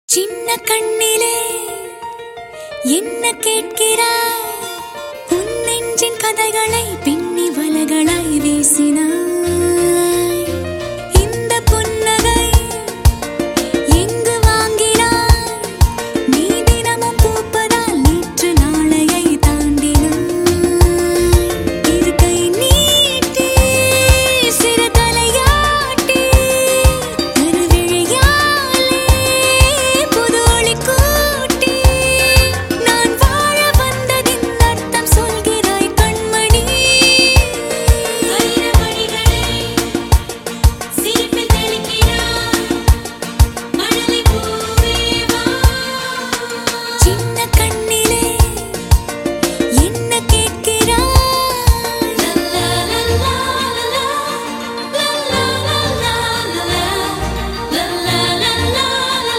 சின்ன கண்ணிலே என்ன கேட்கிறாய் உன் நெஞ்சின் கதைகளை பின்னி வலைகளாய் வீசினாய் இந்த புன்னகை எங்கு வாங்கினாய் நீ தினமும் பூப்பதால் நேற்று நாளையை தாண்டினாய் இரு கை நீட்டி சிறு தலையாட்டி கருவிழியாலே புது ஒளி கூட்டி நான் வாழ வந்ததின் அர்த்தம் சொல்கிறாய் கண்மணி வைரமணிகளே சிரிப்பில் தெளிக்கிறாய் மழலை பூவே வா சின்ன கண்ணிலே என்ன கேட்கிறாய் லல்லா லல்லா லல்லா லல்லா லல்லா லல்லா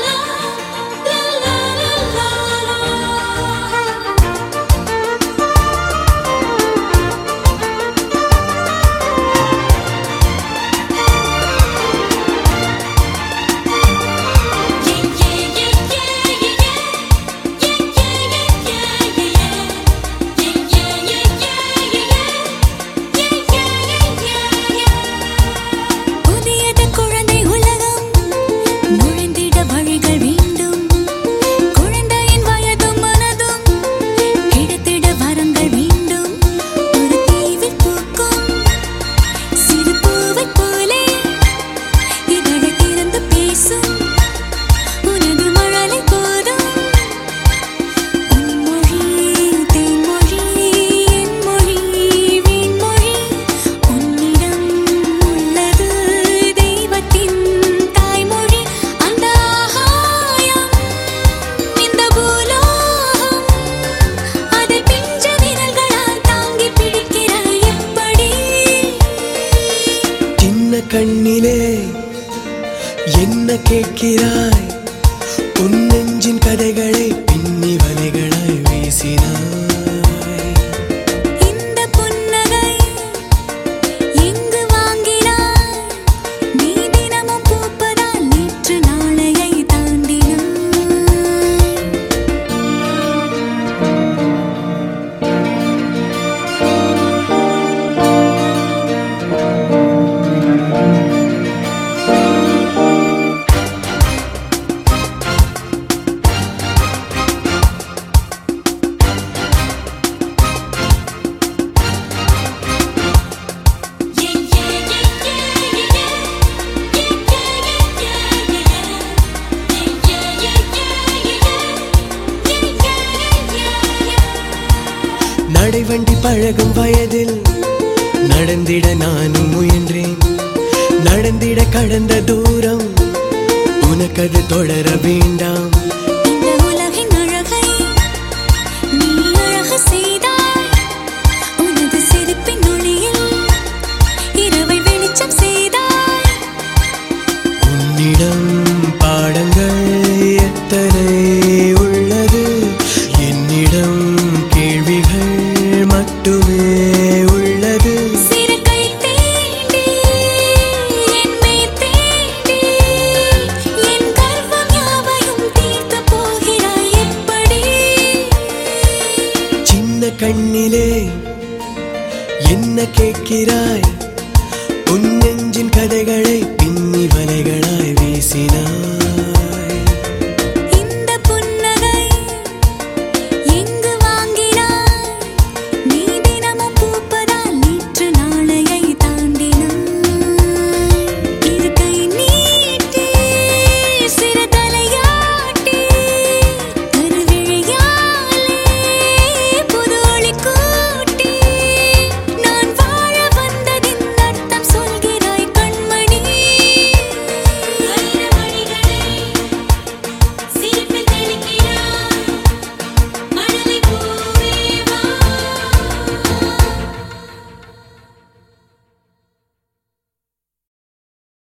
புதியது குழந்தை உலகம் நுழைந்திட வழிகள் வேண்டும் குழந்தையின் வயதும் மனதும் கிடைத்திட வரங்கள் வேண்டும் ஒரு தீவில் பூக்கும் சிறு பூவைப் போலே இதழை திறந்து பேசும் உனது மழலை போதும் உன் மொழி தேன்மொழி என் மொழி வீண்மொழி உன்னிடம் உள்ளது தெய்வத்தின் தாய்மொழி அந்த ஆகாயம் இந்த பூலோகம் அதை பிஞ்சு விரல்களால் தாங்கி பிடிக்கிறாய் எப்படி சின்ன கண்ணிலே என்ன கேட்கிறாய் உன் நெஞ்சின் கதைகளை பின்னி வலைகளாய் வீசினாய் இந்த புன்னகை எங்கு வாங்கினாய் நீ தினமும் பூப்பதால் நேற்று நாளையை தாண்டினாய் நடைவண்டி பழகும் வயதில் நடந்திட நானும் முயன்றேன் நடந்திட கடந்த தூரம் உனக்கது தொடர வேண்டாம் இந்த உலகின் அழகை நீ அழகு செய்தாய் உனது சிரிப்பின் ஒளியில் இரவை வெளிச்சம் செய்தாய் உன்னிடம் பாடங்கள் எத்தனை உள்ளது என்னிடம் கேள்விகள் மட்டுமே உள்ளது சிறு கை தீண்டி என் மேல் தீண்டி என் கர்வம் யாவையும் தீர்த்து போகிறாய் எப்படி சின்ன கண்ணிலே என்ன கேட்கிறாய்